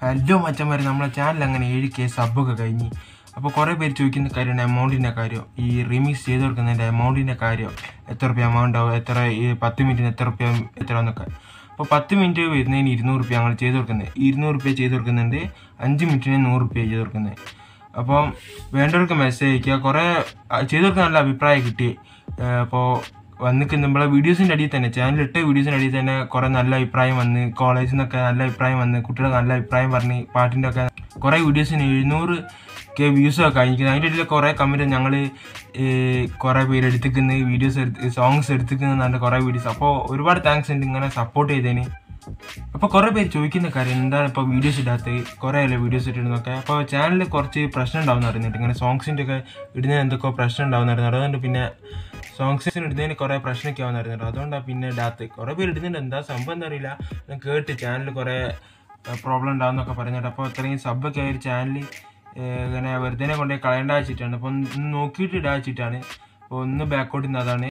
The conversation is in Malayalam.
ഹലോ മച്ചന്മാരെ നമ്മളെ ചാനൽ അങ്ങനെ ഏഴ് കെ സബ്ബൊക്കെ കഴിഞ്ഞ് അപ്പോൾ കുറേ പേര് ചോദിക്കുന്ന കാര്യമാണ് എമൗണ്ടിൻ്റെ കാര്യം ഈ റിമിക്സ് ചെയ്ത് കൊടുക്കുന്നതിൻ്റെ എമൗണ്ടിൻ്റെ കാര്യം എത്ര റുപ്യ എമൗണ്ട് ആവും എത്ര ഈ പത്ത് മിനിറ്റിന് എത്ര റുപ്യ എത്ര എന്നൊക്കെ അപ്പോൾ പത്ത് മിനിറ്റ് വരുന്നതിന് ഇരുന്നൂറ് റുപ്യ ഞങ്ങൾ ചെയ്ത് കൊടുക്കുന്നത് ഇരുന്നൂറ് റുപ്യ ചെയ്ത് കൊടുക്കുന്നുണ്ട് അഞ്ച് മിനിറ്റിന് നൂറ് റുപ്യ ചെയ്ത് കൊടുക്കുന്നത് അപ്പോൾ വേണ്ടവർക്ക് മെസ്സേജ് അയക്കുക കുറേ ആ, ചെയ്ത് കൊടുക്കാൻ നല്ല അഭിപ്രായം കിട്ടി അപ്പോൾ വന്നിക്ക് നമ്മളെ വീഡിയോസിൻ്റെ അടിയിൽ തന്നെ ചാനൽ ഇട്ട വീഡിയോസിൻ്റെ അടിയിൽ തന്നെ കുറേ നല്ല അഭിപ്രായം വന്ന് കോളേജിൽ നിന്നൊക്കെ നല്ല അഭിപ്രായം വന്ന് കുട്ടികൾ നല്ല അഭിപ്രായം പറഞ്ഞ് പാട്ടിൻ്റെ ഒക്കെ കുറേ വീഡിയോസിന് എഴുന്നൂറ് കെ വ്യൂസൊക്കെ കഴിഞ്ഞിരിക്കുന്നത് അതിൻ്റെ ഇടയിൽ കുറേ കമൻറ്റ് ഞങ്ങൾ കുറേ പേര് എടുത്തിക്കുന്ന വീഡിയോസ് എടുത്ത് സോങ്സ് എടുത്തിക്കുന്ന കുറേ വീഡിയോസ് അപ്പോൾ ഒരുപാട് താങ്ക്സ് ഉണ്ട് ഇങ്ങനെ സപ്പോർട്ട് ചെയ്തതിന് അപ്പോൾ കുറേ പേര് ചോദിക്കുന്ന കാര്യം എന്താണ് ഇപ്പോൾ വീഡിയോസ് ഇടാത്തത് കുറേ അല്ലേ വീഡിയോസ് ഇട്ടിരുന്നൊക്കെ അപ്പോൾ ചാനലിൽ കുറച്ച് പ്രശ്നം ഉണ്ടാവുന്ന അറിഞ്ഞിട്ട് ഇങ്ങനെ സോങ്സിൻ്റെ ഒക്കെ ഇടുന്നതിന് എന്തൊക്കെ പ്രശ്നം ഉണ്ടാവുന്ന അറിഞ്ഞു അതുകൊണ്ട് പിന്നെ സോങ്സിന് ഇടുന്നതിന് കുറേ പ്രശ്നമൊക്കെ ആവുന്ന അറിഞ്ഞിട്ട് അതുകൊണ്ടാണ് പിന്നെ ഇടാത്തത് കുറേ പേര് ഇടുന്നുണ്ട് എന്താ സംഭവം എന്താ അറിയില്ല ഞാൻ കേട്ട് ചാനൽ കുറേ പ്രോബ്ലം ഉണ്ടാവുന്നൊക്കെ പറഞ്ഞിട്ട് അപ്പോൾ ഇത്രയും സബ്ബൊക്കെ ആയ ഒരു ചാനൽ ഇങ്ങനെ വെറുതെ കൊണ്ടുപോയി കളയേണ്ട വെച്ചിട്ടാണ് അപ്പോൾ ഒന്ന് നോക്കിയിട്ട് ഇടാ വെച്ചിട്ടാണ് അപ്പോൾ ഒന്ന് ബാക്കോട്ട് നിന്ന് അതാണ്